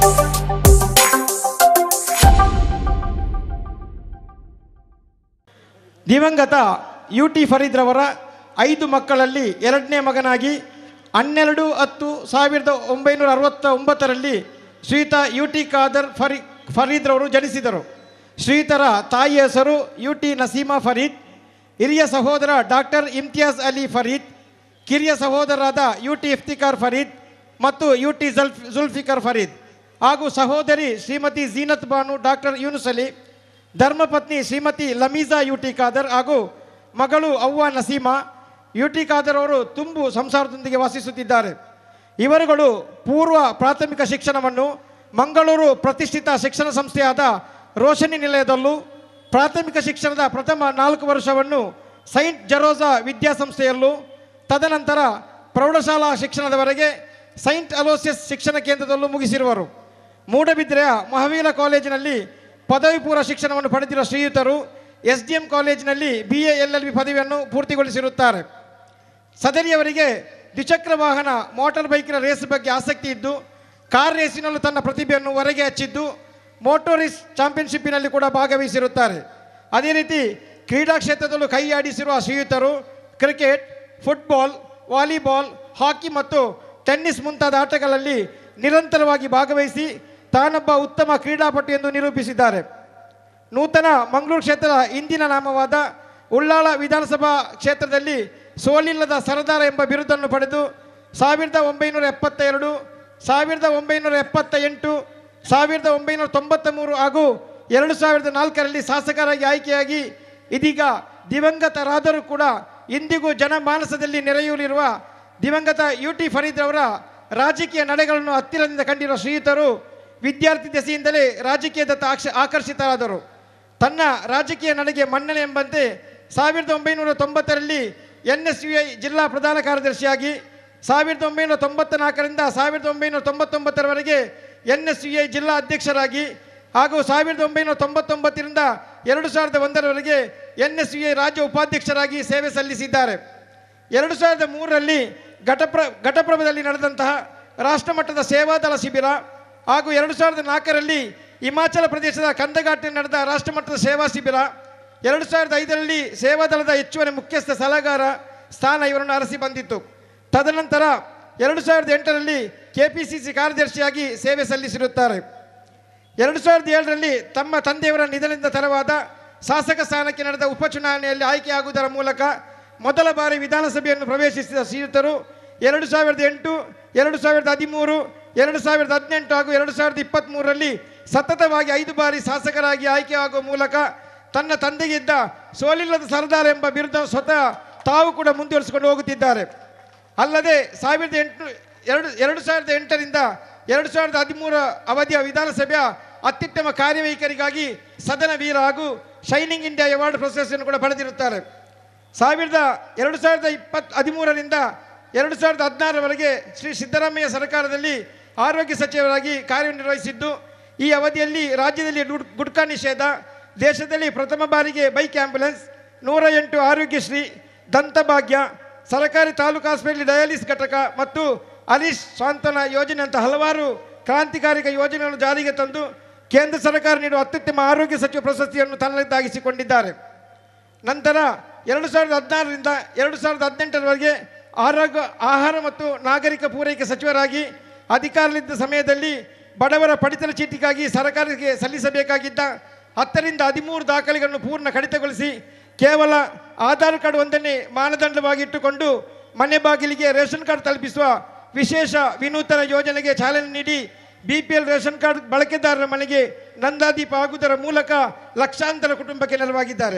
ದಿವಂಗತ U T ಫರೀದ್ರವರ ಐದು ಮಕ್ಕಳಲ್ಲಿ ಎರಡನೇ ಮಗನಾಗಿ ಹನ್ನೆರಡು ಹತ್ತು ಸಾವಿರದ ಒಂಬೈನೂರ ಅರವತ್ತ ಒಂಬತ್ತರಲ್ಲಿ ಶ್ರೀಯುತ ಯು ಟಿ ಖಾದರ್ ಫರಿ ಫರೀದ್ರವರು ಜನಿಸಿದರು ಶ್ರೀಯುತರ ತಾಯಿಯ ಹೆಸರು ಯು ಟಿ ನಸೀಮಾ ಫರೀದ್ ಹಿರಿಯ ಸಹೋದರ ಡಾಕ್ಟರ್ ಇಮ್ತಿಯಾಜ್ ಅಲಿ ಫರೀದ್ ಕಿರಿಯ ಸಹೋದರರಾದ ಯು ಟಿ ಇಫ್ತಿಕಾರ್ ಫರೀದ್ ಮತ್ತು ಯು ಟಿ ಜಲ್ಫ್ ಜುಲ್ಫಿಕರ್ ಫರೀದ್ ಹಾಗೂ ಸಹೋದರಿ ಶ್ರೀಮತಿ ಜೀನತ್ ಬಾನು ಡಾಕ್ಟರ್ ಯೂನುಸ್ ಅಲಿ ಧರ್ಮಪತ್ನಿ ಶ್ರೀಮತಿ ಲಮೀಜಾ ಯು ಟಿ ಖಾದರ್ ಹಾಗೂ ಮಗಳು ಅವ್ವ ನಸೀಮಾ ಯು ಟಿ ಖಾದರ್ ಅವರು ತುಂಬು ಸಂಸಾರದೊಂದಿಗೆ ವಾಸಿಸುತ್ತಿದ್ದಾರೆ ಇವರುಗಳು ಪೂರ್ವ ಪ್ರಾಥಮಿಕ ಶಿಕ್ಷಣವನ್ನು ಮಂಗಳೂರು ಪ್ರತಿಷ್ಠಿತ ಶಿಕ್ಷಣ ಸಂಸ್ಥೆಯಾದ ರೋಶನಿ ನಿಲಯದಲ್ಲೂ ಪ್ರಾಥಮಿಕ ಶಿಕ್ಷಣದ ಪ್ರಥಮ ನಾಲ್ಕು ವರ್ಷವನ್ನು ಸೈಂಟ್ ಜರೋಸಾ ವಿದ್ಯಾಸಂಸ್ಥೆಯಲ್ಲೂ ತದನಂತರ ಪ್ರೌಢಶಾಲಾ ಶಿಕ್ಷಣದವರೆಗೆ ಸೈಂಟ್ ಅಲೋಸಿಯಸ್ ಶಿಕ್ಷಣ ಕೇಂದ್ರದಲ್ಲೂ ಮುಗಿಸಿರುವರು ಮೂಡಬಿದ್ರೆಯ ಮಹಾವೀರ ಕಾಲೇಜಿನಲ್ಲಿ ಪದವಿ ಪೂರ್ವ ಶಿಕ್ಷಣವನ್ನು ಪಡೆದಿರುವ ಶ್ರೀಯುತರು ಎಸ್ ಡಿ ಎಂ ಕಾಲೇಜಿನಲ್ಲಿ B A L L B ಪದವಿಯನ್ನು ಪೂರ್ತಿಗೊಳಿಸಿರುತ್ತಾರೆ ಸದರಿಯವರಿಗೆ ದ್ವಿಚಕ್ರ ವಾಹನ ಮೋಟಾರ್ ಬೈಕಿನ ರೇಸ್ ಬಗ್ಗೆ ಆಸಕ್ತಿ ಇದ್ದು ಕಾರ್ ರೇಸಿನಲ್ಲೂ ತನ್ನ ಪ್ರತಿಭೆಯನ್ನು ಹೊರಗೆ ಹಚ್ಚಿದ್ದು ಮೋಟೋರಿಸ್ ಚಾಂಪಿಯನ್ಶಿಪ್ಪಿನಲ್ಲಿ ಕೂಡ ಭಾಗವಹಿಸಿರುತ್ತಾರೆ ಅದೇ ರೀತಿ ಕ್ರೀಡಾ ಕ್ಷೇತ್ರದಲ್ಲೂ ಕೈ ಆಡಿಸಿರುವ ಶ್ರೀಯುತರು ಕ್ರಿಕೆಟ್ ಫುಟ್ಬಾಲ್ ವಾಲಿಬಾಲ್ ಹಾಕಿ ಮತ್ತು ಟೆನ್ನಿಸ್ ಮುಂತಾದ ಆಟಗಳಲ್ಲಿ ನಿರಂತರವಾಗಿ ಭಾಗವಹಿಸಿ ತಾನೊಬ್ಬ ಉತ್ತಮ ಕ್ರೀಡಾಪಟು ಎಂದು ನಿರೂಪಿಸಿದ್ದಾರೆ ನೂತನ ಮಂಗಳೂರು ಕ್ಷೇತ್ರದ ಇಂದಿನ ನಾಮವಾದ ಉಳ್ಳಾಳ ವಿಧಾನಸಭಾ ಕ್ಷೇತ್ರದಲ್ಲಿ ಸೋಲಿಲ್ಲದ ಸರದಾರ ಎಂಬ ಬಿರುದನ್ನು ಪಡೆದು ಸಾವಿರದ ಒಂಬೈನೂರ ಎಪ್ಪತ್ತ ಎರಡು ಸಾವಿರದ ಒಂಬೈನೂರ ಎಪ್ಪತ್ತ ಎಂಟು ಸಾವಿರದ ಒಂಬೈನೂರ ತೊಂಬತ್ತ ಮೂರು ಹಾಗೂ ಎರಡು ಸಾವಿರದ ನಾಲ್ಕರಲ್ಲಿ ಶಾಸಕರಾಗಿ ಆಯ್ಕೆಯಾಗಿ ಇದೀಗ ದಿವಂಗತರಾದರೂ ಕೂಡ ಇಂದಿಗೂ ಜನಮಾನಸದಲ್ಲಿ ನೆರೆಯೂರಿರುವ ದಿವಂಗತ ಯು ಟಿ ಫರೀದ್ ಅವರ ರಾಜಕೀಯ ನಡೆಗಳನ್ನು ಹತ್ತಿರದಿಂದ ಕಂಡಿರುವ ಶ್ರೀಯುತರು ವಿದ್ಯಾರ್ಥಿ ದೆಸೆಯಿಂದಲೇ ರಾಜಕೀಯದತ್ತ ಆಕ್ಷ ಆಕರ್ಷಿತರಾದರು ತನ್ನ ರಾಜಕೀಯ ನಡೆಗೆ ಮನ್ನಣೆ ಎಂಬಂತೆ ಸಾವಿರದ ಒಂಬೈನೂರ ತೊಂಬತ್ತರಲ್ಲಿ ಎನ್ ಎಸ್ ಯು ಐ ಜಿಲ್ಲಾ ಪ್ರಧಾನ ಕಾರ್ಯದರ್ಶಿಯಾಗಿ ಸಾವಿರದ ಒಂಬೈನೂರ ತೊಂಬತ್ತ ನಾಲ್ಕರಿಂದ ಸಾವಿರದ ಒಂಬೈನೂರ ತೊಂಬತ್ತೊಂಬತ್ತರವರೆಗೆ ಎನ್ ಎಸ್ ಯು ಐ ಜಿಲ್ಲಾ ಅಧ್ಯಕ್ಷರಾಗಿ ಹಾಗೂ ಸಾವಿರದ ಒಂಬೈನೂರ ತೊಂಬತ್ತೊಂಬತ್ತರಿಂದ ಎರಡು ಸಾವಿರದ ಒಂದರವರೆಗೆ ಎನ್ ಎಸ್ ಯು ಐ ರಾಜ್ಯ ಉಪಾಧ್ಯಕ್ಷರಾಗಿ ಸೇವೆ ಸಲ್ಲಿಸಿದ್ದಾರೆ ಎರಡು ಸಾವಿರದ ಮೂರರಲ್ಲಿ ಘಟಪ್ರ ಘಟಪ್ರಭದಲ್ಲಿ ನಡೆದಂತಹ ರಾಷ್ಟ್ರಮಟ್ಟದ ಸೇವಾದಳ ಶಿಬಿರ ಹಾಗೂ ಎರಡು ಸಾವಿರದ ನಾಲ್ಕರಲ್ಲಿ ಹಿಮಾಚಲ ಪ್ರದೇಶದ ಕಂದಘಾಟಿನಲ್ಲಿ ನಡೆದ ರಾಷ್ಟ್ರಮಟ್ಟದ ಸೇವಾ ಶಿಬಿರ ಎರಡು ಸಾವಿರದ ಐದರಲ್ಲಿ ಸೇವಾದಳದ ಹೆಚ್ಚುವರಿ ಮುಖ್ಯಸ್ಥ ಸಲಹೆಗಾರ ಸ್ಥಾನ ಇವರನ್ನು ಅರಸಿ ಬಂದಿತ್ತು ತದನಂತರ ಎರಡು ಸಾವಿರದ ಎಂಟರಲ್ಲಿ ಕೆ ಪಿ ಸಿ ಸಿ ಕಾರ್ಯದರ್ಶಿಯಾಗಿ ಸೇವೆ ಸಲ್ಲಿಸಿರುತ್ತಾರೆ ಎರಡು ಸಾವಿರದ ಏಳರಲ್ಲಿ ತಮ್ಮ ತಂದೆಯವರ ನಿಧನದಿಂದ ತೆರವಾದ ಶಾಸಕ ಸ್ಥಾನಕ್ಕೆ ನಡೆದ ಉಪಚುನಾವಣೆಯಲ್ಲಿ ಆಯ್ಕೆಯಾಗುವುದರ ಮೂಲಕ ಮೊದಲ ಬಾರಿ ವಿಧಾನಸಭೆಯನ್ನು ಪ್ರವೇಶಿಸಿದ ಶ್ರೀಯುತರು ಎರಡು ಸಾವಿರದ ಎಂಟು ಎರಡು ಸಾವಿರದ ಹದಿಮೂರು ಎರಡು ಸಾವಿರದ ಹದಿನೆಂಟು ಹಾಗೂ ಎರಡು ಸಾವಿರದ ಇಪ್ಪತ್ತ್ಮೂರರಲ್ಲಿ ಸತತವಾಗಿ ಐದು ಬಾರಿ ಶಾಸಕರಾಗಿ ಆಯ್ಕೆಯಾಗುವ ಮೂಲಕ ತನ್ನ ತಂದೆಗಿದ್ದ ಸೋಲಿಲ್ಲದ ಸರ್ದಾರ್ ಎಂಬ ಬಿರುದ ಸ್ವತಃ ತಾವು ಕೂಡ ಮುಂದುವರಿಸಿಕೊಂಡು ಹೋಗುತ್ತಿದ್ದಾರೆ ಅಲ್ಲದೆ ಸಾವಿರದ ಎಂಟು ಎರಡು ಎರಡು ಸಾವಿರದ ಎಂಟರಿಂದ ಎರಡು ಸಾವಿರದ ಹದಿಮೂರ ಅವಧಿಯ ವಿಧಾನಸಭೆಯ ಅತ್ಯುತ್ತಮ ಕಾರ್ಯವೈಖರಿಗಾಗಿ ಸದನ ವೀರ ಹಾಗೂ ಶೈನಿಂಗ್ ಇಂಡಿಯಾ ಅವಾರ್ಡ್ ಪ್ರಶಸ್ತಿಯನ್ನು ಕೂಡ ಪಡೆದಿರುತ್ತಾರೆ ಸಾವಿರದ ಎರಡು ಸಾವಿರದ ಇಪ್ಪತ್ತು ಹದಿಮೂರರಿಂದ ಎರಡು ಸಾವಿರದ ಹದಿನಾರರವರೆಗೆ ಶ್ರೀ ಸಿದ್ದರಾಮಯ್ಯ ಸರ್ಕಾರದಲ್ಲಿ ಆರೋಗ್ಯ ಸಚಿವರಾಗಿ ಕಾರ್ಯನಿರ್ವಹಿಸಿದ್ದು ಈ ಅವಧಿಯಲ್ಲಿ ರಾಜ್ಯದಲ್ಲಿ ಗುಡ್- ಗುಟ್ಕಾ ನಿಷೇಧ ದೇಶದಲ್ಲಿ ಪ್ರಥಮ ಬಾರಿಗೆ ಬೈಕ್ ಆಂಬ್ಯುಲೆನ್ಸ್ ನೂರ ಎಂಟು ಆರೋಗ್ಯಶ್ರೀ ದಂತಭಾಗ್ಯ ಸರ್ಕಾರಿ ತಾಲೂಕು ಆಸ್ಪತ್ರೆಯಲ್ಲಿ ಡಯಾಲಿಸ್ ಘಟಕ ಮತ್ತು ಅಲಿಶ್ ಸಾಂತ್ವನ ಯೋಜನೆಯಂಥ ಹಲವಾರು ಕ್ರಾಂತಿಕಾರಿಕ ಯೋಜನೆಗಳನ್ನು ಜಾರಿಗೆ ತಂದು ಕೇಂದ್ರ ಸರ್ಕಾರ ನೀಡುವ ಅತ್ಯುತ್ತಮ ಆರೋಗ್ಯ ಸಚಿವ ಪ್ರಶಸ್ತಿಯನ್ನು ತನ್ನದಾಗಿಸಿಕೊಂಡಿದ್ದಾರೆ ನಂತರ ಎರಡು ಸಾವಿರದ ಹದಿನಾರರಿಂದ ಎರಡು ಸಾವಿರದ ಹದಿನೆಂಟರವರೆಗೆ ಆರೋಗ್ಯ ಆಹಾರ ಮತ್ತು ನಾಗರಿಕ ಪೂರೈಕೆ ಸಚಿವರಾಗಿ ಅಧಿಕಾರದಲ್ಲಿದ್ದ ಸಮಯದಲ್ಲಿ ಬಡವರ ಪಡಿತರ ಚೀಟಿಗಾಗಿ ಸರ್ಕಾರಕ್ಕೆ ಸಲ್ಲಿಸಬೇಕಾಗಿದ್ದ ಹತ್ತರಿಂದ ಹದಿಮೂರು ದಾಖಲೆಗಳನ್ನು ಪೂರ್ಣ ಕಡಿತಗೊಳಿಸಿ ಕೇವಲ ಆಧಾರ್ ಕಾರ್ಡ್ ಒಂದನ್ನೇ ಮಾನದಂಡವಾಗಿ ಇಟ್ಟುಕೊಂಡು ಮನೆ ಬಾಗಿಲಿಗೆ ರೇಷನ್ ಕಾರ್ಡ್ ತಲುಪಿಸುವ ವಿಶೇಷ ವಿನೂತನ ಯೋಜನೆಗೆ ಚಾಲನೆ ನೀಡಿ B P L ration card ಬಳಕೆದಾರರ ಮನೆಗೆ ನಂದಾದೀಪ ಆಗುವುದರ ಮೂಲಕ ಲಕ್ಷಾಂತರ ಕುಟುಂಬಕ್ಕೆ ನೆರವಾಗಿದ್ದಾರೆ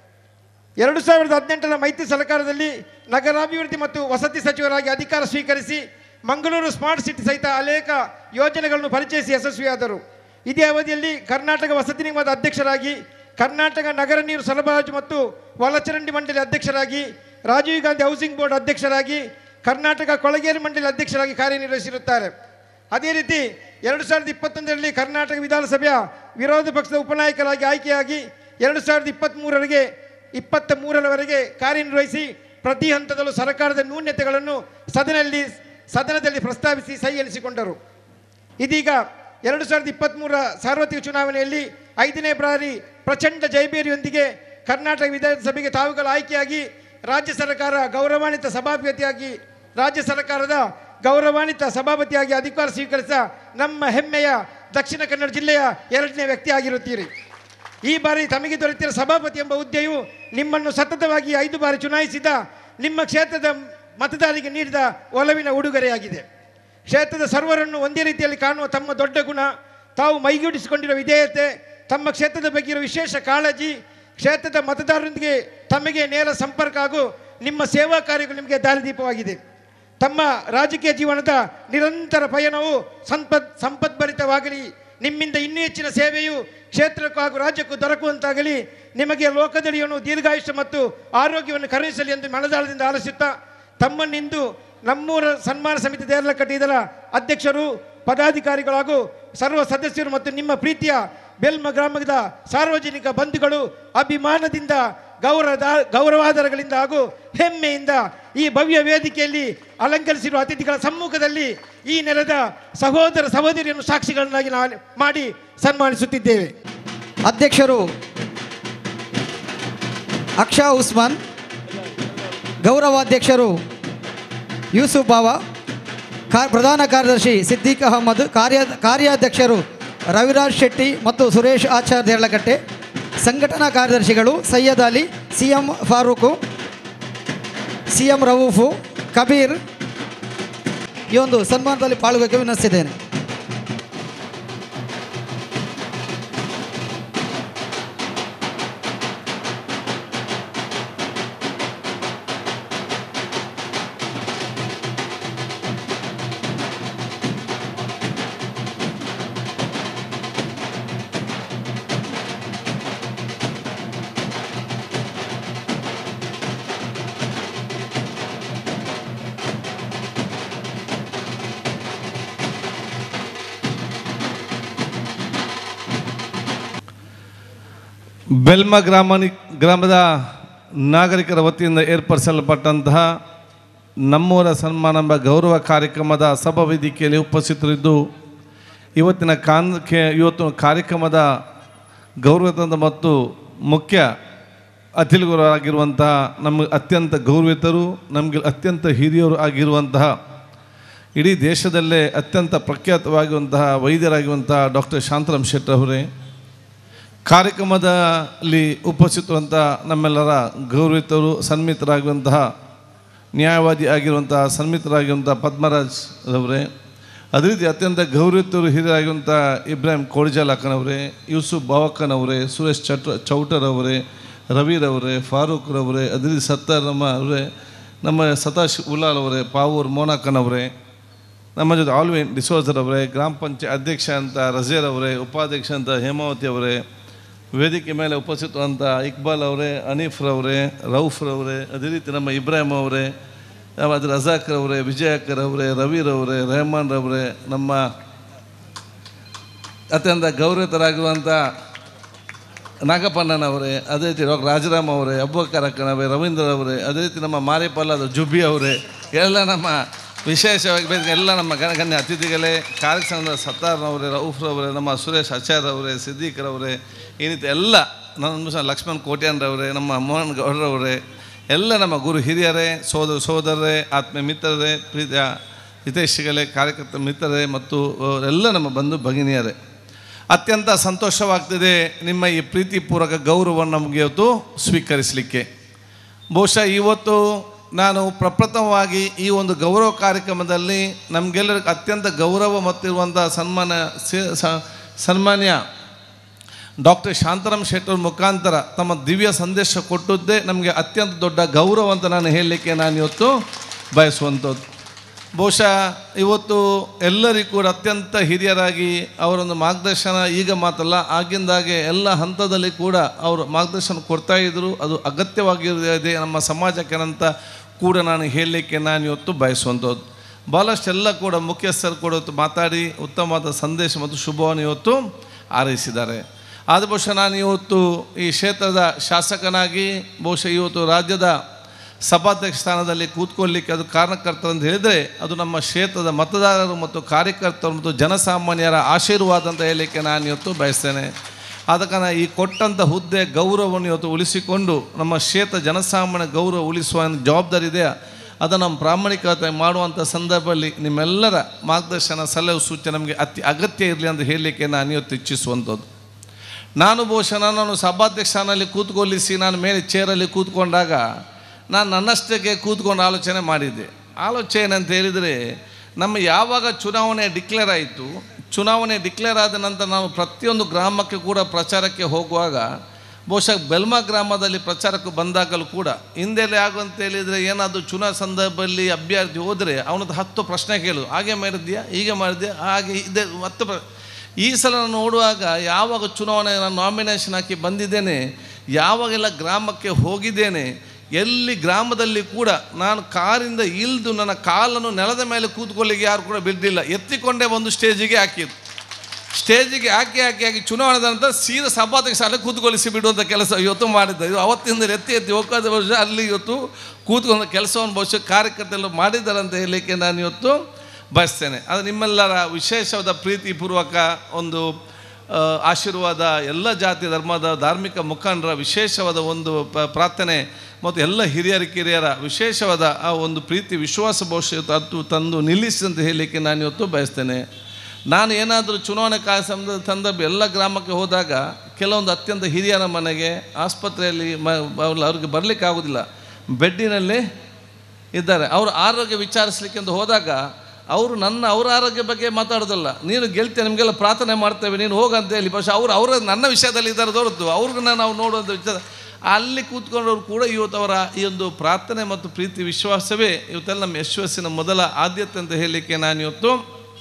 ಎರಡು ಸಾವಿರದ ಹದಿನೆಂಟರ ಮೈತ್ರಿ ಸರ್ಕಾರದಲ್ಲಿ ನಗರಾಭಿವೃದ್ಧಿ ಮತ್ತು ವಸತಿ ಸಚಿವರಾಗಿ ಅಧಿಕಾರ ಸ್ವೀಕರಿಸಿ ಮಂಗಳೂರು ಸ್ಮಾರ್ಟ್ ಸಿಟಿ ಸಹಿತ ಅನೇಕ ಯೋಜನೆಗಳನ್ನು ಪರಿಚಯಿಸಿ ಯಶಸ್ವಿಯಾದರು ಇದೇ ಅವಧಿಯಲ್ಲಿ ಕರ್ನಾಟಕ ವಸತಿ ನಿಗಮದ ಅಧ್ಯಕ್ಷರಾಗಿ ಕರ್ನಾಟಕ ನಗರ ನೀರು ಸರಬರಾಜು ಮತ್ತು ಒಳಚರಂಡಿ ಮಂಡಳಿ ಅಧ್ಯಕ್ಷರಾಗಿ ರಾಜೀವ್ ಗಾಂಧಿ ಹೌಸಿಂಗ್ ಬೋರ್ಡ್ ಅಧ್ಯಕ್ಷರಾಗಿ ಕರ್ನಾಟಕ ಕೊಳಗೇರಿ ಮಂಡಳಿ ಅಧ್ಯಕ್ಷರಾಗಿ ಕಾರ್ಯನಿರ್ವಹಿಸಿರುತ್ತಾರೆ ಅದೇ ರೀತಿ ಎರಡು ಸಾವಿರದ ಇಪ್ಪತ್ತೊಂದರಲ್ಲಿ ಕರ್ನಾಟಕ ವಿಧಾನಸಭೆಯ ವಿರೋಧ ಪಕ್ಷದ ಉಪನಾಯಕರಾಗಿ ಆಯ್ಕೆಯಾಗಿ ಎರಡು ಸಾವಿರದ ಇಪ್ಪತ್ತ್ಮೂರರಿಗೆ ಇಪ್ಪತ್ತ ಮೂರರವರೆಗೆ ಕಾರ್ಯನಿರ್ವಹಿಸಿ ಪ್ರತಿ ಹಂತದಲ್ಲೂ ಸರ್ಕಾರದ ನ್ಯೂನ್ಯತೆಗಳನ್ನು ಸದನಲ್ಲಿ ಸದನದಲ್ಲಿ ಪ್ರಸ್ತಾವಿಸಿ ಸಹಿ ಎನಿಸಿಕೊಂಡರು ಇದೀಗ ಎರಡು ಸಾವಿರದ ಇಪ್ಪತ್ತ್ಮೂರರ ಸಾರ್ವತ್ರಿಕ ಚುನಾವಣೆಯಲ್ಲಿ ಐದನೇ ಬಾರಿ ಪ್ರಚಂಡ ಜಯಬೇರಿಯೊಂದಿಗೆ ಕರ್ನಾಟಕ ವಿಧಾನಸಭೆಗೆ ತಾವುಗಳು ಆಯ್ಕೆಯಾಗಿ ರಾಜ್ಯ ಸರ್ಕಾರ ಗೌರವಾನ್ವಿತ ಸಭಾಪತಿಯಾಗಿ ರಾಜ್ಯ ಸರ್ಕಾರದ ಗೌರವಾನ್ವಿತ ಸಭಾಪತಿಯಾಗಿ ಅಧಿಕಾರ ಸ್ವೀಕರಿಸ ನಮ್ಮ ಹೆಮ್ಮೆಯ ದಕ್ಷಿಣ ಕನ್ನಡ ಜಿಲ್ಲೆಯ ಎರಡನೇ ವ್ಯಕ್ತಿ ಆಗಿರುತ್ತೀರಿ ಈ ಬಾರಿ ತಮಗೆ ದೊರೆತಿರುವ ಸಭಾಪತಿ ಎಂಬ ಹುದ್ದೆಯು ನಿಮ್ಮನ್ನು ಸತತವಾಗಿ ಐದು ಬಾರಿ ಚುನಾಯಿಸಿದ ನಿಮ್ಮ ಕ್ಷೇತ್ರದ ಮತದಾರರಿಗೆ ನೀಡಿದ ಒಲವಿನ ಉಡುಗೊರೆಯಾಗಿದೆ ಕ್ಷೇತ್ರದ ಸರ್ವರನ್ನು ಒಂದೇ ರೀತಿಯಲ್ಲಿ ಕಾಣುವ ತಮ್ಮ ದೊಡ್ಡ ಗುಣ ತಾವು ಮೈಗೂಡಿಸಿಕೊಂಡಿರುವ ವಿಧೇಯತೆ ತಮ್ಮ ಕ್ಷೇತ್ರದ ಬಗ್ಗೆ ಇರುವ ವಿಶೇಷ ಕಾಳಜಿ ಕ್ಷೇತ್ರದ ಮತದಾರರೊಂದಿಗೆ ತಮಗೆ ನೇರ ಸಂಪರ್ಕ ಹಾಗೂ ನಿಮ್ಮ ಸೇವಾ ಕಾರ್ಯಗಳು ನಿಮಗೆ ದಾರಿದೀಪವಾಗಿದೆ ತಮ್ಮ ರಾಜಕೀಯ ಜೀವನದ ನಿರಂತರ ಪಯಣವು ಸಂಪತ್ ಸಂಪದ್ಭರಿತವಾಗಲಿ ನಿಮ್ಮಿಂದ ಇನ್ನೂ ಹೆಚ್ಚಿನ ಸೇವೆಯು ಕ್ಷೇತ್ರಕ್ಕೂ ಹಾಗೂ ರಾಜ್ಯಕ್ಕೂ ದೊರಕುವಂತಾಗಲಿ ನಿಮಗೆ ಲೋಕದಲ್ಲಿಯನ್ನು ದೀರ್ಘಾಯುಷ್ಯ ಮತ್ತು ಆರೋಗ್ಯವನ್ನು ಕರುಣಿಸಲಿ ಎಂದು ಮನದಾಳದಿಂದ ಆಲಿಸುತ್ತಾ ತಮ್ಮನ್ನಿಂದು ನಮ್ಮೂರ ಸನ್ಮಾನ ಸಮಿತಿ ದೇರ್ಲಕಟ್ಟಿ ಇದರ ಅಧ್ಯಕ್ಷರು ಪದಾಧಿಕಾರಿಗಳು ಹಾಗೂ ಸರ್ವ ಸದಸ್ಯರು ಮತ್ತು ನಿಮ್ಮ ಪ್ರೀತಿಯ ಬೆಲ್ಮ ಗ್ರಾಮದ ಸಾರ್ವಜನಿಕ ಬಂಧುಗಳು ಅಭಿಮಾನದಿಂದ ಗೌರವದ ಗೌರವಾಧಾರಗಳಿಂದ ಹಾಗೂ ಹೆಮ್ಮೆಯಿಂದ ಈ ಭವ್ಯ ವೇದಿಕೆಯಲ್ಲಿ ಅಲಂಕರಿಸಿರುವ ಅತಿಥಿಗಳ ಸಮ್ಮುಖದಲ್ಲಿ ಈ ನೆಲದ ಸಹೋದರ ಸಹೋದರಿಯನ್ನು ಸಾಕ್ಷಿಗಳನ್ನಾಗಿ ನಾವು ಮಾಡಿ ಸನ್ಮಾನಿಸುತ್ತಿದ್ದೇವೆ ಅಧ್ಯಕ್ಷರು ಅಕ್ಷಾ ಉಸ್ಮಾನ್ ಗೌರವಾಧ್ಯಕ್ಷರು ಯೂಸುಫ್ ಬಾವಾ ಕಾ ಪ್ರಧಾನ ಕಾರ್ಯದರ್ಶಿ ಸಿದ್ದಿಕ್ ಅಹಮದ್ ಕಾರ್ಯ ಕಾರ್ಯಾಧ್ಯಕ್ಷರು ರವಿರಾಜ್ ಶೆಟ್ಟಿ ಮತ್ತು ಸುರೇಶ್ ಆಚಾರ್ ದೇರ್ಲಕಟ್ಟೆ ಸಂಘಟನಾ ಕಾರ್ಯದರ್ಶಿಗಳು Syed Ali C M Farooq C M Raoof Kabir ಈ ಒಂದು ಸನ್ಮಾನದಲ್ಲಿ ಪಾಲ್ಗೊಳ್ಳಕ್ಕೆ ವಿನಂತಿಸಿದ್ದೇನೆ ಬೆಲ್ಮ ಗ್ರಾಮ ಗ್ರಾಮದ ನಾಗರಿಕರ ವತಿಯಿಂದ ಏರ್ಪಡಿಸಲ್ಪಟ್ಟಂತಹ ನಮ್ಮೂರ ಸನ್ಮಾನ ಎಂಬ ಗೌರವ ಕಾರ್ಯಕ್ರಮದ ಸಭಾ ವೇದಿಕೆಯಲ್ಲಿ ಉಪಸ್ಥಿತರಿದ್ದು ಇವತ್ತಿನ ಕಾನ್ ಕೆ ಇವತ್ತು ಕಾರ್ಯಕ್ರಮದ ಗೌರವತಂದ ಮತ್ತು ಮುಖ್ಯ ಅತಿಥಿಗಳು ಆಗಿರುವಂತಹ ನಮಗೆ ಅತ್ಯಂತ ಗೌರವಿತರು ನಮಗೆ ಅತ್ಯಂತ ಹಿರಿಯರು ಆಗಿರುವಂತಹ ಇಡೀ ದೇಶದಲ್ಲೇ ಅತ್ಯಂತ ಪ್ರಖ್ಯಾತವಾಗಿರುವಂತಹ ವೈದ್ಯರಾಗಿರುವಂತಹ ಡಾಕ್ಟರ್ ಶಾಂತರಾಮ್ ಶೆಟ್ಟರ್ ಅವರೇ ಕಾರ್ಯಕ್ರಮದಲ್ಲಿ ಉಪಸ್ಥಿತರುವಂಥ ನಮ್ಮೆಲ್ಲರ ಗೌರವಿತರು ಸನ್ಮಿತರಾಗುವಂತಹ ನ್ಯಾಯವಾದಿ ಆಗಿರುವಂತಹ ಸನ್ಮಿತರಾಗಿರುವಂಥ ಪದ್ಮರಾಜ್ ರವರೇ ಅದೇ ರೀತಿ ಅತ್ಯಂತ ಗೌರವಿತರು ಹಿರಿಯರಾಗಿರುವಂಥ ಇಬ್ರಾಹಿಂ ಕೋಡಿಜಾಲ್ ಅಕ್ಕನವರೇ ಯೂಸುಫ್ ಬಾವಕ್ಕನವರೇ ಸುರೇಶ್ ಚಟ್ ಚೌಟರ್ ಅವರೇ ರವಿರವರೇ ಫಾರೂಕ್ ರವರೇ ಅದೇ ರೀತಿ ಸತ್ತಾರ್ ನಮ್ಮ ಅವರೇ ನಮ್ಮ ಸತಾಶ್ ಉಲಾಲ್ ಅವರೇ ಪಾವೂರ್ ಮೋನಾಕನವರೇ ನಮ್ಮ ಜೊತೆ ಆಲ್ವಿನ್ ಡಿಸೋಜರ್ ಅವರೇ ಗ್ರಾಮ ಪಂಚಾಯತ್ ಅಧ್ಯಕ್ಷ ಅಂತ ರಜೇರ್ ಅವರೇ ಉಪಾಧ್ಯಕ್ಷ ಅಂತ ಹೇಮಾವತಿ ಅವರೇ ವೇದಿಕೆ ಮೇಲೆ ಉಪಸ್ಥಿತವಂತ ಇಕ್ಬಾಲ್ ಅವರೇ ಅನೀಫ್ರವರೇ ರೌಫ್ರವರೇ ಅದೇ ರೀತಿ ನಮ್ಮ ಇಬ್ರಾಹಿಂ ಅವರೇ ಅದು ರಜಾಕರ್ ಅವರೇ ವಿಜಯಕರ್ ಅವರೇ ರವಿರವರೇ ರೆಹಮಾನ್ ರವರೇ ನಮ್ಮ ಅತ್ಯಂತ ಗೌರವಿತರಾಗಿರುವಂಥ ನಾಗಪ್ಪಣ್ಣನವರೇ ಅದೇ ರೀತಿ ಡಾಕ್ಟರ್ ರಾಜರಾಮ್ ಅವರೇ ಅಬ್ಬಕ್ಕರ್ ಅಕ್ಕನವರೇ ರವೀಂದ್ರ ಅವರೇ ಅದೇ ರೀತಿ ನಮ್ಮ ಮಾರಿಪಾಲದ ಜುಬ್ಬಿ ಅವರೇ ಎಲ್ಲ ನಮ್ಮ ವಿಶೇಷವಾಗಿ ಬೇಕು ಎಲ್ಲ ನಮ್ಮ ಗಣ ಗಣ್ಯ ಅತಿಥಿಗಳೇ ಕಾರ್ಯಕ್ರಮದ ಸತ್ತಾರ್ನವರೇ ರೌಫ್ರವರೇ ನಮ್ಮ ಸುರೇಶ್ ಆಚಾರ್ ಅವರೇ ಸಿದ್ದೀಕರವರೇ ಈ ರೀತಿ ಎಲ್ಲ ನನ್ನ ಲಕ್ಷ್ಮಣ್ ಕೋಟ್ಯಾನ್ರವರೇ ನಮ್ಮ ಮೋಹನ್ ಗೌಡ್ರವರೇ ಎಲ್ಲ ನಮ್ಮ ಗುರು ಹಿರಿಯರೇ ಸೋದರ ಸೋದರರೇ ಆತ್ಮೀಯ ಮಿತ್ರರೇ ಪ್ರೀತಿಯ ಹಿತೈಷಿಗಳೇ ಕಾರ್ಯಕರ್ತ ಮಿತ್ರರೇ ಮತ್ತು ಎಲ್ಲ ನಮ್ಮ ಬಂಧು ಭಗಿನಿಯರೇ ಅತ್ಯಂತ ಸಂತೋಷವಾಗ್ತಿದೆ ನಿಮ್ಮ ಈ ಪ್ರೀತಿಪೂರ್ವಕ ಗೌರವವನ್ನು ನಮಗೆ ಇವತ್ತು ಸ್ವೀಕರಿಸಲಿಕ್ಕೆ ಬಹುಶಃ ಇವತ್ತು ನಾನು ಪ್ರಪ್ರಥಮವಾಗಿ ಈ ಒಂದು ಗೌರವ ಕಾರ್ಯಕ್ರಮದಲ್ಲಿ ನಮಗೆಲ್ಲರಿಗೂ ಅತ್ಯಂತ ಗೌರವ ಮತ್ತಿರುವಂಥ ಸನ್ಮಾನ ಸೇ- ಸ- ಸನ್ಮಾನ್ಯ ಡಾಕ್ಟರ್ ಶಾಂತರಾಮ್ ಶೆಟ್ಟರ್ ಮುಖಾಂತರ ತಮ್ಮ ದಿವ್ಯ ಸಂದೇಶ ಕೊಟ್ಟದ್ದೇ ನಮಗೆ ಅತ್ಯಂತ ದೊಡ್ಡ ಗೌರವ ಅಂತ ನಾನು ಹೇಳಲಿಕ್ಕೆ ನಾನು ಇವತ್ತು ಬಯಸುವಂಥದ್ದು ಬಹುಶಃ ಇವತ್ತು ಎಲ್ಲರಿಗೂ ಕೂಡ ಅತ್ಯಂತ ಹಿರಿಯರಾಗಿ ಅವರೊಂದು ಮಾರ್ಗದರ್ಶನ ಈಗ ಮಾತಲ್ಲ ಆಗಿಂದಾಗೆ ಎಲ್ಲ ಹಂತದಲ್ಲಿ ಕೂಡ ಅವರು ಮಾರ್ಗದರ್ಶನ ಕೊಡ್ತಾ ಇದ್ದರು ಅದು ಅಗತ್ಯವಾಗಿರೋದೇ ನಮ್ಮ ಸಮಾಜಕ್ಕೆ ಅಂತ ಕೂಡ ನಾನು ಹೇಳಲಿಕ್ಕೆ ನಾನು ಇವತ್ತು ಬಯಸುವಂಥದ್ದು ಭಾಳಷ್ಟು ಎಲ್ಲ ಕೂಡ ಮುಖ್ಯಸ್ಥರು ಕೂಡ ಇವತ್ತು ಮಾತಾಡಿ ಉತ್ತಮವಾದ ಸಂದೇಶ ಮತ್ತು ಶುಭವನ್ನು ಇವತ್ತು ಹಾರೈಸಿದ್ದಾರೆ ಆದ ಬಹುಶಃ ನಾನು ಇವತ್ತು ಈ ಕ್ಷೇತ್ರದ ಶಾಸಕನಾಗಿ ಬಹುಶಃ ಇವತ್ತು ರಾಜ್ಯದ ಸಭಾಧ್ಯಕ್ಷ ಸ್ಥಾನದಲ್ಲಿ ಕೂತ್ಕೊಳ್ಳಿಕ್ಕೆ ಅದು ಕಾರಣಕರ್ತರು ಅಂತ ಹೇಳಿದರೆ ಅದು ನಮ್ಮ ಕ್ಷೇತ್ರದ ಮತದಾರರು ಮತ್ತು ಕಾರ್ಯಕರ್ತರು ಮತ್ತು ಜನಸಾಮಾನ್ಯರ ಆಶೀರ್ವಾದ ಅಂತ ಹೇಳಲಿಕ್ಕೆ ನಾನು ಇವತ್ತು ಬಯಸ್ತೇನೆ ಆದ ಕಾರಣ ಈ ಕೊಟ್ಟಂಥ ಹುದ್ದೆ ಗೌರವವನ್ನು ಇವತ್ತು ಉಳಿಸಿಕೊಂಡು ನಮ್ಮ ಕ್ಷೇತ್ರ ಜನಸಾಮಾನ್ಯ ಗೌರವ ಉಳಿಸುವ ಒಂದು ಜವಾಬ್ದಾರಿ ಇದೆ ಅದನ್ನು ನಮ್ಮ ಪ್ರಾಮಾಣಿಕತೆ ಮಾಡುವಂಥ ಸಂದರ್ಭದಲ್ಲಿ ನಿಮ್ಮೆಲ್ಲರ ಮಾರ್ಗದರ್ಶನ ಸಲಹೆ ಸೂಚನೆ ನಮಗೆ ಅತಿ ಅಗತ್ಯ ಇರಲಿ ಅಂತ ಹೇಳಲಿಕ್ಕೆ ನಾನು ಇವತ್ತು ಇಚ್ಛಿಸುವಂಥದ್ದು ನಾನು ಬಹುಶಃ ನನ್ನನ್ನು ಸಭಾಧ್ಯಕ್ಷ ಸ್ಥಾನದಲ್ಲಿ ಕೂತ್ಕೊಳ್ಳಿಸಿ ನಾನು ಮೇಲೆ ಚೇರಲ್ಲಿ ಕೂತ್ಕೊಂಡಾಗ ನಾನು ನನ್ನಷ್ಟಕ್ಕೆ ಕೂತ್ಕೊಂಡು ಆಲೋಚನೆ ಮಾಡಿದ್ದೆ ಆಲೋಚನೆ ಅಂತ ಹೇಳಿದರೆ ನಮ್ಮ ಯಾವಾಗ ಚುನಾವಣೆ ಡಿಕ್ಲೇರ್ ಆಯಿತು ಚುನಾವಣೆ ಡಿಕ್ಲೇರ್ ಆದ ನಂತರ ನಾವು ಪ್ರತಿಯೊಂದು ಗ್ರಾಮಕ್ಕೆ ಕೂಡ ಪ್ರಚಾರಕ್ಕೆ ಹೋಗುವಾಗ ಬಹುಶಃ ಬೆಲ್ಮಾ ಗ್ರಾಮದಲ್ಲಿ ಪ್ರಚಾರಕ್ಕೆ ಬಂದಾಗಲೂ ಕೂಡ ಹಿಂದೆಲೆ ಆಗುವಂತ ಹೇಳಿದರೆ ಏನಾದರೂ ಚುನಾ ಸಂದರ್ಭದಲ್ಲಿ ಅಭ್ಯರ್ಥಿ ಹೋದರೆ ಅವನದ್ದು ಹತ್ತು ಪ್ರಶ್ನೆ ಕೇಳು ಹಾಗೆ ಮಾಡಿದ್ಯಾ ಹೀಗೆ ಮಾಡಿದ್ಯಾ ಹಾಗೆ ಇದೆ ಹತ್ತು ಪ್ರ ಈ ಸಲ ನಾನು ನೋಡುವಾಗ ಯಾವಾಗ ಚುನಾವಣೆ ನಾನು ನಾಮಿನೇಷನ್ ಹಾಕಿ ಬಂದಿದ್ದೇನೆ ಯಾವಾಗೆಲ್ಲ ಗ್ರಾಮಕ್ಕೆ ಹೋಗಿದ್ದೇನೆ ಎಲ್ಲಿ ಗ್ರಾಮದಲ್ಲಿ ಕೂಡ ನಾನು ಕಾರಿಂದ ಇಳಿದು ನನ್ನ ಕಾಲನ್ನು ನೆಲದ ಮೇಲೆ ಕೂತ್ಕೊಳ್ಳಿಕ್ಕೆ ಯಾರು ಕೂಡ ಬಿದ್ದಿಲ್ಲ ಎತ್ತಿಕೊಂಡೇ ಒಂದು ಸ್ಟೇಜಿಗೆ ಹಾಕಿದ್ದು ಸ್ಟೇಜಿಗೆ ಹಾಕಿ ಹಾಕಿ ಹಾಕಿ ಚುನಾವಣೆ ನಂತರ ಸೀದಾ ಸಭಾಧ್ಯಕ್ಷ ಶಾಲೆ ಕೂತ್ಕೊಳ್ಳಿಸಿ ಬಿಡುವಂಥ ಕೆಲಸ ಇವತ್ತು ಮಾಡಿದ್ದ ಇದು ಅವತ್ತಿಂದ ಎತ್ತಿ ಎತ್ತಿ ಹೋಗೋದ ವರ್ಷ ಅಲ್ಲಿ ಇವತ್ತು ಕೂತ್ಕೊಂಡ ಕೆಲಸವನ್ನು ಬಹುಶಃ ಕಾರ್ಯಕರ್ತರು ಮಾಡಿದ್ದಾರೆ ಅಂತ ಹೇಳಲಿಕ್ಕೆ ನಾನು ಇವತ್ತು ಬಯಸ್ತೇನೆ ಅದು ನಿಮ್ಮೆಲ್ಲರ ವಿಶೇಷವಾದ ಪ್ರೀತಿಪೂರ್ವಕ ಒಂದು ಆ, ಆಶೀರ್ವಾದ ಎಲ್ಲ ಜಾತಿ ಧರ್ಮದ ಧಾರ್ಮಿಕ ಮುಖಂಡರ ವಿಶೇಷವಾದ ಒಂದು ಪ- ಪ್ರಾರ್ಥನೆ ಮತ್ತು ಎಲ್ಲ ಹಿರಿಯರ ಕಿರಿಯರ ವಿಶೇಷವಾದ ಆ ಒಂದು ಪ್ರೀತಿ ವಿಶ್ವಾಸ ಬಹುಶಃ ತತ್ತು ತಂದು ನಿಲ್ಲಿಸಿ ಅಂತ ಹೇಳಲಿಕ್ಕೆ ನಾನು ಇವತ್ತು ಬಯಸ್ತೇನೆ ನಾನು ಏನಾದರೂ ಚುನಾವಣೆ ಕಾಲ ಸಂದ ಸಂದರ್ಭ ಎಲ್ಲ ಗ್ರಾಮಕ್ಕೆ ಹೋದಾಗ ಕೆಲವೊಂದು ಅತ್ಯಂತ ಹಿರಿಯರ ಮನೆಗೆ ಆಸ್ಪತ್ರೆಯಲ್ಲಿ ಮ ಅವ್ರು- ಅವ್ರಿಗೆ ಬರಲಿಕ್ಕೆ ಆಗೋದಿಲ್ಲ ಬೆಡ್ಡಿನಲ್ಲಿ ಇದ್ದಾರೆ ಅವ್ರ ಆರೋಗ್ಯ ವಿಚಾರಿಸ್ಲಿಕ್ಕೆ ಅಂತ ಹೋದಾಗ ಅವರು ನನ್ನ ಅವರ ಆರೋಗ್ಯ ಬಗ್ಗೆ ಮಾತಾಡೋದಲ್ಲ ನೀನು ಗೆಲ್ತೀಯ ನಿಮಗೆಲ್ಲ ಪ್ರಾರ್ಥನೆ ಮಾಡ್ತೇವೆ ನೀನು ಹೋಗಂತ ಹೇಳಿ ಬಹುಶಃ ಅವರು ಅವರ ನನ್ನ ವಿಷಯದಲ್ಲಿ ಇದ್ದಾರೆ ಹೊರತು ಅವ್ರಿಗನ್ನ ನಾವು ನೋಡುವಂಥ ವಿಚಾರ ಅಲ್ಲಿ ಕೂತ್ಕೊಂಡವ್ರು ಕೂಡ ಇವತ್ತು ಅವರ ಈ ಒಂದು ಪ್ರಾರ್ಥನೆ ಮತ್ತು ಪ್ರೀತಿ ವಿಶ್ವಾಸವೇ ಇವತ್ತೆಲ್ಲ ನಮ್ಮ ಯಶಸ್ಸಿನ ಮೊದಲ ಆದ್ಯತೆ ಅಂತ ಹೇಳಲಿಕ್ಕೆ ನಾನು ಇವತ್ತು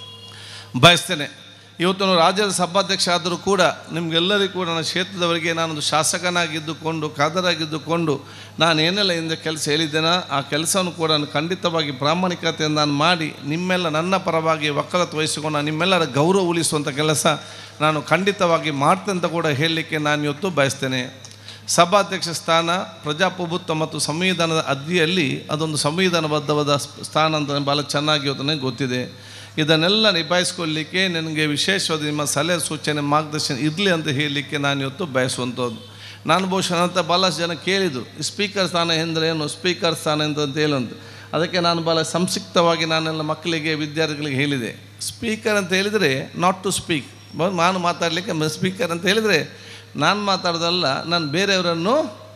ಬಯಸ್ತೇನೆ ಇವತ್ತು ನಾನು ರಾಜ್ಯದ ಸಭಾಧ್ಯಕ್ಷ ಆದರೂ ಕೂಡ ನಿಮಗೆಲ್ಲರಿಗೂ ಕೂಡ ನನ್ನ ಕ್ಷೇತ್ರದವರಿಗೆ ನಾನೊಂದು ಶಾಸಕನಾಗಿದ್ದುಕೊಂಡು ಖಾದರಾಗಿದ್ದುಕೊಂಡು ನಾನು ಏನೆಲ್ಲ ಹಿಂದೆ ಕೆಲಸ ಹೇಳಿದ್ದೇನೋ ಆ ಕೆಲಸವನ್ನು ಕೂಡ ನಾನು ಖಂಡಿತವಾಗಿ ಪ್ರಾಮಾಣಿಕತೆಯಿಂದ ನಾನು ಮಾಡಿ ನಿಮ್ಮೆಲ್ಲ ನನ್ನ ಪರವಾಗಿ ವಕಾಲತ್ತು ವಹಿಸಿಕೊಂಡು ನಾನು ನಿಮ್ಮೆಲ್ಲರ ಗೌರವ ಉಳಿಸುವಂಥ ಕೆಲಸ ನಾನು ಖಂಡಿತವಾಗಿ ಮಾಡ್ತೇನೆ ಅಂತ ಕೂಡ ಹೇಳಲಿಕ್ಕೆ ನಾನು ಇವತ್ತು ಬಯಸ್ತೇನೆ ಸಭಾಧ್ಯಕ್ಷ ಸ್ಥಾನ ಪ್ರಜಾಪ್ರಭುತ್ವ ಮತ್ತು ಸಂವಿಧಾನದ ಅಡಿಯಲ್ಲಿ ಅದೊಂದು ಸಂವಿಧಾನಬದ್ಧವಾದ ಸ್- ಸ್ಥಾನ ಅಂತ ಭಾಳ ಚೆನ್ನಾಗಿ ಇವತ್ತು ನನಗೆ ಗೊತ್ತಿದೆ ಇದನ್ನೆಲ್ಲ ನಿಭಾಯಿಸ್ಕೊಳ್ಳಿಕ್ಕೆ ನನಗೆ ವಿಶೇಷವಾದ ನಿಮ್ಮ ಸಲಹೆ ಸೂಚನೆ ಮಾರ್ಗದರ್ಶನ ಇರಲಿ ಅಂತ ಹೇಳಲಿಕ್ಕೆ ನಾನು ಇವತ್ತು ಬಯಸುವಂಥದ್ದು ನಾನು ಬಹುಶಃ ಅಂತ ಭಾಳಷ್ಟು ಜನ ಕೇಳಿದರು ಸ್ಪೀಕರ್ ಸ್ಥಾನ ಎಂದರೆ ಏನು ಸ್ಪೀಕರ್ ಸ್ಥಾನ ಅಂತ ಅಂತ ಹೇಳುವಂತ ಅದಕ್ಕೆ ನಾನು ಭಾಳ ಸಂಕ್ಷಿಪ್ತವಾಗಿ ನಾನೆಲ್ಲ ಮಕ್ಕಳಿಗೆ ವಿದ್ಯಾರ್ಥಿಗಳಿಗೆ ಹೇಳಿದೆ ಸ್ಪೀಕರ್ ಅಂತ ಹೇಳಿದರೆ ನಾಟ್ ಟು ಸ್ಪೀಕ್ ನಾನು ಮಾತಾಡಲಿಕ್ಕೆ ಸ್ಪೀಕರ್ ಅಂತ ಹೇಳಿದರೆ ನಾನು ಮಾತಾಡೋದಲ್ಲ ನಾನು ಬೇರೆಯವರನ್ನು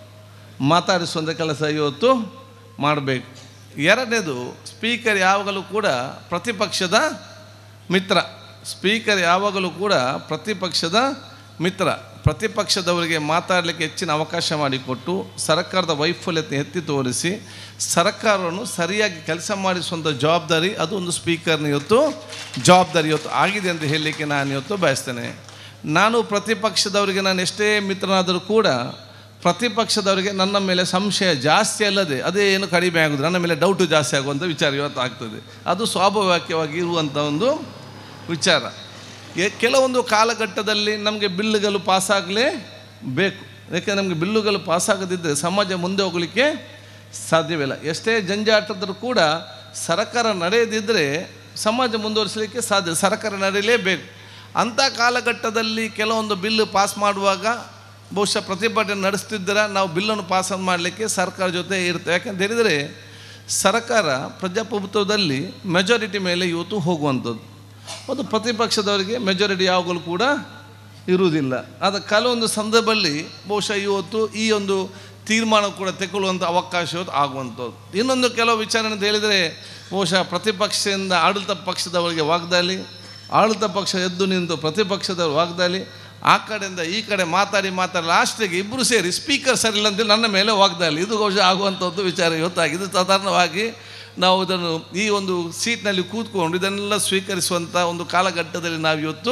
ಮಾತಾಡಿಸುವಂಥ ಕೆಲಸ ಇವತ್ತು ಮಾಡಬೇಕು ಎರಡನೇದು ಸ್ಪೀಕರ್ ಯಾವಾಗಲೂ ಕೂಡ ಪ್ರತಿಪಕ್ಷದ ಮಿತ್ರ ಸ್ಪೀಕರ್ ಯಾವಾಗಲೂ ಕೂಡ ಪ್ರತಿಪಕ್ಷದ ಮಿತ್ರ ಪ್ರತಿಪಕ್ಷದವರಿಗೆ ಮಾತಾಡಲಿಕ್ಕೆ ಹೆಚ್ಚಿನ ಅವಕಾಶ ಮಾಡಿಕೊಟ್ಟು ಸರ್ಕಾರದ ವೈಫಲ್ಯತೆ ಎತ್ತಿ ತೋರಿಸಿ ಸರ್ಕಾರವನ್ನು ಸರಿಯಾಗಿ ಕೆಲಸ ಮಾಡಿಸುವಂಥ ಜವಾಬ್ದಾರಿ ಅದು ಒಂದು ಸ್ಪೀಕರ್ನ ಇವತ್ತು ಜವಾಬ್ದಾರಿ ಇವತ್ತು ಆಗಿದೆ ಅಂತ ಹೇಳಲಿಕ್ಕೆ ನಾನು ಇವತ್ತು ಬಯಸ್ತೇನೆ ನಾನು ಪ್ರತಿಪಕ್ಷದವರಿಗೆ ನಾನು ಎಷ್ಟೇ ಮಿತ್ರನಾದರೂ ಕೂಡ ಪ್ರತಿಪಕ್ಷದವರಿಗೆ ನನ್ನ ಮೇಲೆ ಸಂಶಯ ಜಾಸ್ತಿ ಅಲ್ಲದೆ ಅದೇ ಏನು ಕಡಿಮೆ ಆಗೋದು ನನ್ನ ಮೇಲೆ ಡೌಟು ಜಾಸ್ತಿ ಆಗುವಂಥ ವಿಚಾರ ಇವತ್ತು ಆಗ್ತದೆ ಅದು ಸ್ವಾಭಾವಿಕವಾಗಿ ಇರುವಂಥ ಒಂದು ವಿಚಾರ ಎ- ಕೆಲವೊಂದು ಕಾಲಘಟ್ಟದಲ್ಲಿ ನಮಗೆ ಬಿಲ್ಲುಗಳು ಪಾಸಾಗಲೇ ಬೇಕು ಯಾಕೆಂದರೆ ನಮಗೆ ಬಿಲ್ಲುಗಳು ಪಾಸಾಗದಿದ್ದರೆ ಸಮಾಜ ಮುಂದೆ ಹೋಗಲಿಕ್ಕೆ ಸಾಧ್ಯವಿಲ್ಲ ಎಷ್ಟೇ ಜಂಜಾಟದರೂ ಕೂಡ ಸರ್ಕಾರ ನಡೆಯದಿದ್ದರೆ ಸಮಾಜ ಮುಂದುವರಿಸಲಿಕ್ಕೆ ಸಾಧ್ಯ ಸರ್ಕಾರ ನಡೆಯಲೇಬೇಕು ಅಂಥ ಕಾಲಘಟ್ಟದಲ್ಲಿ ಕೆಲವೊಂದು ಬಿಲ್ಲು ಪಾಸ್ ಮಾಡುವಾಗ ಬಹುಶಃ ಪ್ರತಿಭಟನೆ ನಡೆಸ್ತಿದ್ದರೆ ನಾವು ಬಿಲ್ಲನ್ನು ಪಾಸ್ ಮಾಡಲಿಕ್ಕೆ ಸರ್ಕಾರ ಜೊತೆ ಇರುತ್ತೆ ಯಾಕಂತ ಹೇಳಿದರೆ ಸರ್ಕಾರ ಪ್ರಜಾಪ್ರಭುತ್ವದಲ್ಲಿ ಮೆಜಾರಿಟಿ ಮೇಲೆ ಇವತ್ತು ಹೋಗುವಂಥದ್ದು ಅದು ಪ್ರತಿಪಕ್ಷದವರಿಗೆ ಮೆಜಾರಿಟಿ ಯಾವಾಗಲೂ ಕೂಡ ಇರುವುದಿಲ್ಲ ಆದ ಕೆಲವೊಂದು ಸಂದರ್ಭದಲ್ಲಿ ಬಹುಶಃ ಇವತ್ತು ಈ ಒಂದು ತೀರ್ಮಾನ ಕೂಡ ತೆಗೊಳ್ಳುವಂಥ ಅವಕಾಶ ಇವತ್ತು ಆಗುವಂಥದ್ದು ಇನ್ನೊಂದು ಕೆಲವು ವಿಚಾರ ಅಂತ ಹೇಳಿದರೆ ಬಹುಶಃ ಪ್ರತಿಪಕ್ಷದಿಂದ ಆಡಳಿತ ಪಕ್ಷದವರಿಗೆ ವಾಗ್ದಾಳಿ ಆಡಳಿತ ಪಕ್ಷ ಎದ್ದು ನಿಂತು ಪ್ರತಿಪಕ್ಷದವರು ವಾಗ್ದಾಳಿ ಆ ಕಡೆಯಿಂದ ಈ ಕಡೆ ಮಾತಾಡಿ ಮಾತಾಡಿ ಲಾಸ್ಟಿಗೆ ಇಬ್ಬರು ಸೇರಿ ಸ್ಪೀಕರ್ ಸರಿಯಿಲ್ಲ ಅಂತೇಳಿ ನನ್ನ ಮೇಲೆ ವಾಗ್ದಾಳಿ ಇದು ಬಹುಶಃ ಆಗುವಂಥದ್ದು ವಿಚಾರ ಇವತ್ತಾಗಿದೆ ಸಾಧಾರಣವಾಗಿ ನಾವು ಇದನ್ನು ಈ ಒಂದು ಸೀಟ್ನಲ್ಲಿ ಕೂತ್ಕೊಂಡು ಇದನ್ನೆಲ್ಲ ಸ್ವೀಕರಿಸುವಂಥ ಒಂದು ಕಾಲಘಟ್ಟದಲ್ಲಿ ನಾವು ಇವತ್ತು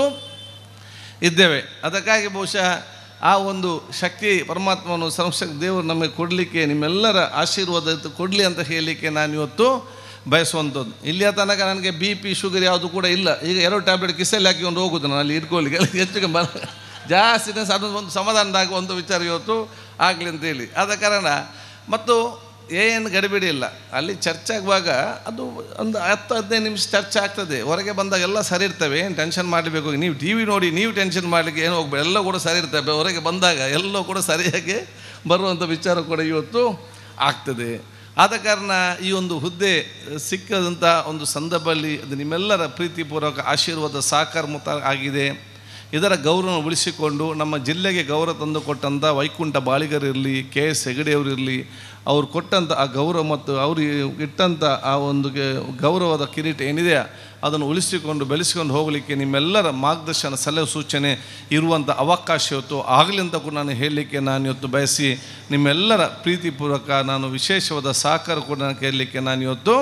ಇದ್ದೇವೆ ಅದಕ್ಕಾಗಿ ಬಹುಶಃ ಆ ಒಂದು ಶಕ್ತಿ ಪರಮಾತ್ಮನು ಸಂರಕ್ಷಕ ದೇವರು ನಮಗೆ ಕೊಡಲಿಕ್ಕೆ ನಿಮ್ಮೆಲ್ಲರ ಆಶೀರ್ವಾದ ಕೊಡಲಿ ಅಂತ ಹೇಳಲಿಕ್ಕೆ ನಾನು ಇವತ್ತು ಬಯಸುವಂಥದ್ದು ಇಲ್ಲಿಯ ತನಕ ನನಗೆ ಬಿ ಪಿ ಶುಗರ್ ಯಾವುದು ಕೂಡ ಇಲ್ಲ ಈಗ ಎರಡು ಟ್ಯಾಬ್ಲೆಟ್ ಕಿಸಲ್ಲಿ ಹಾಕಿಕೊಂಡು ಹೋಗೋದು ನಾನು ಅಲ್ಲಿ ಇಟ್ಕೊಳ್ಳಿಕ್ಕೆ ಹೆಚ್ಚಿಗೆ ಬ ಜಾಸ್ತಿ ಸಣ್ಣ ಒಂದು ಸಮಾಧಾನದಾಗ ಒಂದು ವಿಚಾರ ಇವತ್ತು ಆಗಲಿ ಅಂತೇಳಿ ಆದ ಕಾರಣ ಮತ್ತು ಏನು ಗಡಿಬಿಡಿ ಇಲ್ಲ ಅಲ್ಲಿ ಚರ್ಚೆ ಆಗುವಾಗ ಅದು ಒಂದು ಹತ್ತು ಹದಿನೈದು ನಿಮಿಷ ಚರ್ಚೆ ಆಗ್ತದೆ ಹೊರಗೆ ಬಂದಾಗ ಎಲ್ಲ ಸರಿ ಇರ್ತವೆ ಏನು ಟೆನ್ಷನ್ ಮಾಡಬೇಕು ನೀವು ಟಿ ವಿ ನೋಡಿ ನೀವು ಟೆನ್ಷನ್ ಮಾಡಲಿಕ್ಕೆ ಏನು ಹೋಗ್ಬೇಡಿ ಎಲ್ಲ ಕೂಡ ಸರಿ ಇರ್ತವೆ ಹೊರಗೆ ಬಂದಾಗ ಎಲ್ಲ ಕೂಡ ಸರಿಯಾಗಿ ಬರುವಂಥ ವಿಚಾರ ಕೂಡ ಇವತ್ತು ಆಗ್ತದೆ ಆದ ಕಾರಣ ಈ ಒಂದು ಹುದ್ದೆ ಸಿಕ್ಕದಂಥ ಒಂದು ಸಂದರ್ಭದಲ್ಲಿ ಅದು ನಿಮ್ಮೆಲ್ಲರ ಪ್ರೀತಿಪೂರ್ವಕ ಆಶೀರ್ವಾದ ಸಾಕಾರ ಮುತ ಆಗಿದೆ ಇದರ ಗೌರವ ಉಳಿಸಿಕೊಂಡು ನಮ್ಮ ಜಿಲ್ಲೆಗೆ ಗೌರವ ತಂದು ಕೊಟ್ಟಂಥ ವೈಕುಂಠ ಬಾಳಿಗರಿರಲಿ ಕೆ ಎಸ್ ಹೆಗಡೆಯವರಿರಲಿ ಅವ್ರು ಕೊಟ್ಟಂಥ ಆ ಗೌರವ ಮತ್ತು ಅವರು ಇಟ್ಟಂಥ ಆ ಒಂದು ಗೆ- ಗೌರವದ ಕಿರೀಟ ಏನಿದೆ ಅದನ್ನು ಉಳಿಸಿಕೊಂಡು ಬೆಳೆಸಿಕೊಂಡು ಹೋಗಲಿಕ್ಕೆ ನಿಮ್ಮೆಲ್ಲರ ಮಾರ್ಗದರ್ಶನ ಸಲಹೆ ಸೂಚನೆ ಇರುವಂಥ ಅವಕಾಶ ಇವತ್ತು ಆಗಲಿ ಅಂತ ಕೂಡ ನಾನು ಹೇಳಲಿಕ್ಕೆ ನಾನು ಇವತ್ತು ಬಯಸಿ ನಿಮ್ಮೆಲ್ಲರ ಪ್ರೀತಿಪೂರ್ವಕ ನಾನು ವಿಶೇಷವಾದ ಸಹಕಾರ ಕೂಡ ನಾನು ಕೇಳಲಿಕ್ಕೆ ನಾನು ಇವತ್ತು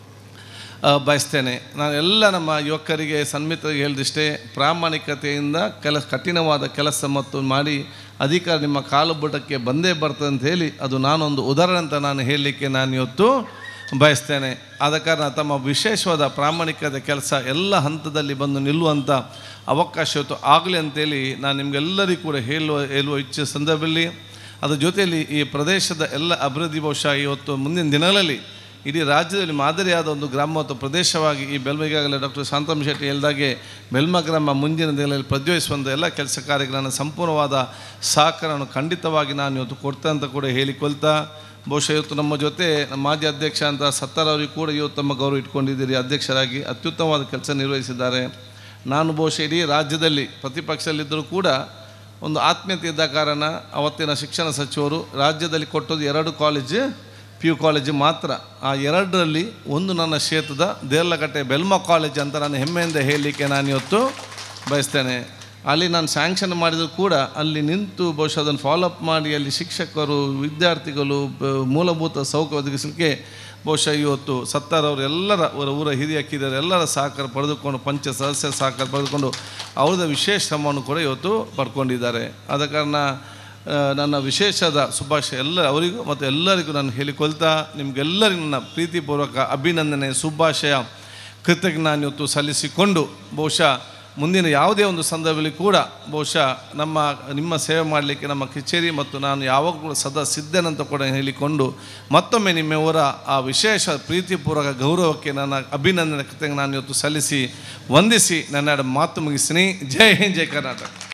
ಆ, ಬಯಸ್ತೇನೆ ನಾನು ಎಲ್ಲ ನಮ್ಮ ಯುವಕರಿಗೆ ಸನ್ಮಿತರಿಗೆ ಹೇಳಿದಿಷ್ಟೇ ಪ್ರಾಮಾಣಿಕತೆಯಿಂದ ಕೆಲ ಕಠಿಣವಾದ ಕೆಲಸ ಮತ್ತು ಮಾಡಿ ಅಧಿಕಾರ ನಿಮ್ಮ ಕಾಲು ಬುಡಕ್ಕೆ ಬಂದೇ ಬರ್ತದೆ ಅಂತ ಹೇಳಿ ಅದು ನಾನೊಂದು ಉದಾಹರಣೆ ಅಂತ ನಾನು ಹೇಳಲಿಕ್ಕೆ ನಾನು ಇವತ್ತು ಬಯಸ್ತೇನೆ ಆದ ಕಾರಣ ತಮ್ಮ ವಿಶೇಷವಾದ ಪ್ರಾಮಾಣಿಕತೆ ಕೆಲಸ ಎಲ್ಲ ಹಂತದಲ್ಲಿ ಬಂದು ನಿಲ್ಲುವಂಥ ಅವಕಾಶ ಇವತ್ತು ಆಗಲಿ ಅಂತೇಳಿ ನಾನು ನಿಮಗೆಲ್ಲರಿಗೂ ಕೂಡ ಹೇಳುವ ಹೇಳುವ ಇಚ್ಛೆ ಸಂದರ್ಭದಲ್ಲಿ ಅದ್ರ ಜೊತೆಯಲ್ಲಿ ಈ ಪ್ರದೇಶದ ಎಲ್ಲ ಅಭಿವೃದ್ಧಿ ಬಹುಶಃ ಇವತ್ತು ಮುಂದಿನ ದಿನಗಳಲ್ಲಿ ಇಡೀ ರಾಜ್ಯದಲ್ಲಿ ಮಾದರಿಯಾದ ಒಂದು ಗ್ರಾಮ ಮತ್ತು ಪ್ರದೇಶವಾಗಿ ಈ ಬೆಲ್ಮ ಈಗಾಗಲೇ ಡಾಕ್ಟರ್ ಶಾಂತಮ್ ಶೆಟ್ಟಿ ಹೇಳಿದಾಗೆ ಬೆಲ್ಮ ಗ್ರಾಮ ಮುಂದಿನ ದಿನಗಳಲ್ಲಿ ಪ್ರಜ್ವಲಿಸುವಂಥ ಎಲ್ಲ ಕೆಲಸ ಕಾರ್ಯಗಳನ್ನು ಸಂಪೂರ್ಣವಾದ ಸಹಕಾರವನ್ನು ಖಂಡಿತವಾಗಿ ನಾನು ಇವತ್ತು ಕೊಡ್ತೆ ಅಂತ ಕೂಡ ಹೇಳಿಕೊಳ್ತಾ ಬಹುಶಃ ಇವತ್ತು ನಮ್ಮ ಜೊತೆ ನಮ್ಮ ಮಾಜಿ ಅಧ್ಯಕ್ಷ ಅಂತ ಸತ್ತಾರ್ ಅವರಿಗೆ ಕೂಡ ಇವತ್ತು ತಮ್ಮ ಗೌರವ ಇಟ್ಕೊಂಡಿದ್ದೀರಿ ಅಧ್ಯಕ್ಷರಾಗಿ ಅತ್ಯುತ್ತಮವಾದ ಕೆಲಸ ನಿರ್ವಹಿಸಿದ್ದಾರೆ ನಾನು ಬಹುಶಃ ಇಡೀ ರಾಜ್ಯದಲ್ಲಿ ಪ್ರತಿಪಕ್ಷದಲ್ಲಿದ್ದರೂ ಕೂಡ ಒಂದು ಆತ್ಮೀಯತೆ ಇದ್ದ ಕಾರಣ ಅವತ್ತಿನ ಶಿಕ್ಷಣ ಸಚಿವರು ರಾಜ್ಯದಲ್ಲಿ ಕೊಟ್ಟದ್ದು ಎರಡು ಕಾಲೇಜ್ ಪಿ ಯು ಕಾಲೇಜು ಮಾತ್ರ ಆ ಎರಡರಲ್ಲಿ ಒಂದು ನನ್ನ ಕ್ಷೇತ್ರದ ದೇರ್ಲಕಟ್ಟೆ ಬೆಲ್ಮ ಕಾಲೇಜ್ ಅಂತ ನಾನು ಹೆಮ್ಮೆಯಿಂದ ಹೇಳಲಿಕ್ಕೆ ನಾನು ಇವತ್ತು ಬಯಸ್ತೇನೆ ಅಲ್ಲಿ ನಾನು ಸ್ಯಾಂಕ್ಷನ್ ಮಾಡಿದರೂ ಕೂಡ ಅಲ್ಲಿ ನಿಂತು ಬಹುಶಃ ಅದನ್ನು ಫಾಲೋಅಪ್ ಮಾಡಿ ಅಲ್ಲಿ ಶಿಕ್ಷಕರು ವಿದ್ಯಾರ್ಥಿಗಳು ಬ- ಮೂಲಭೂತ ಸೌಕರ್ಯ ಒದಗಿಸಲಿಕ್ಕೆ ಬಹುಶಃ ಇವತ್ತು ಸತ್ತಾರವರು ಎಲ್ಲರ ಅವರ ಊರ ಹಿರಿಯ ಕಿರಿಯರು ಎಲ್ಲರ ಸಹಕಾರ ಪಡೆದುಕೊಂಡು ಪಂಚ ಸದಸ್ಯರ ಸಹಕಾರ ಪಡೆದುಕೊಂಡು ಅವ್ರದ್ದು ವಿಶೇಷ ಶ್ರಮವನ್ನು ಕೂಡ ಇವತ್ತು ಪಡ್ಕೊಂಡಿದ್ದಾರೆ ಆದ ಕಾರಣ ಆ, ನನ್ನ ವಿಶೇಷದ ಶುಭಾಶಯ ಎಲ್ಲ ಅವರಿಗೂ ಮತ್ತು ಎಲ್ಲರಿಗೂ ನಾನು ಹೇಳಿಕೊಳ್ತಾ ನಿಮಗೆಲ್ಲರಿಗೂ ನನ್ನ ಪ್ರೀತಿಪೂರ್ವಕ ಅಭಿನಂದನೆ ಶುಭಾಶಯ ಕೃತಜ್ಞ ನಾನು ಇವತ್ತು ಸಲ್ಲಿಸಿಕೊಂಡು ಬಹುಶಃ ಮುಂದಿನ ಯಾವುದೇ ಒಂದು ಸಂದರ್ಭದಲ್ಲಿ ಕೂಡ ಬಹುಶಃ ನಮ್ಮ ನಿಮ್ಮ ಸೇವೆ ಮಾಡಲಿಕ್ಕೆ ನಮ್ಮ ಕಚೇರಿ ಮತ್ತು ನಾನು ಯಾವಾಗಲೂ ಕೂಡ ಸದಾ ಸಿದ್ಧನಂತ ಕೂಡ ಹೇಳಿಕೊಂಡು ಮತ್ತೊಮ್ಮೆ ನಿಮ್ಮೆವರ ಆ ವಿಶೇಷ ಪ್ರೀತಿಪೂರ್ವಕ ಗೌರವಕ್ಕೆ ನನ್ನ ಅಭಿನಂದನೆ ಕೃತಜ್ಞ ನಾನು ಇವತ್ತು ಸಲ್ಲಿಸಿ ವಂದಿಸಿ ನನ್ನ ಮಾತು ಮುಗಿಸ್ತೀನಿ ಜೈ ಹಿಂದ್ ಜೈ ಕರ್ನಾಟಕ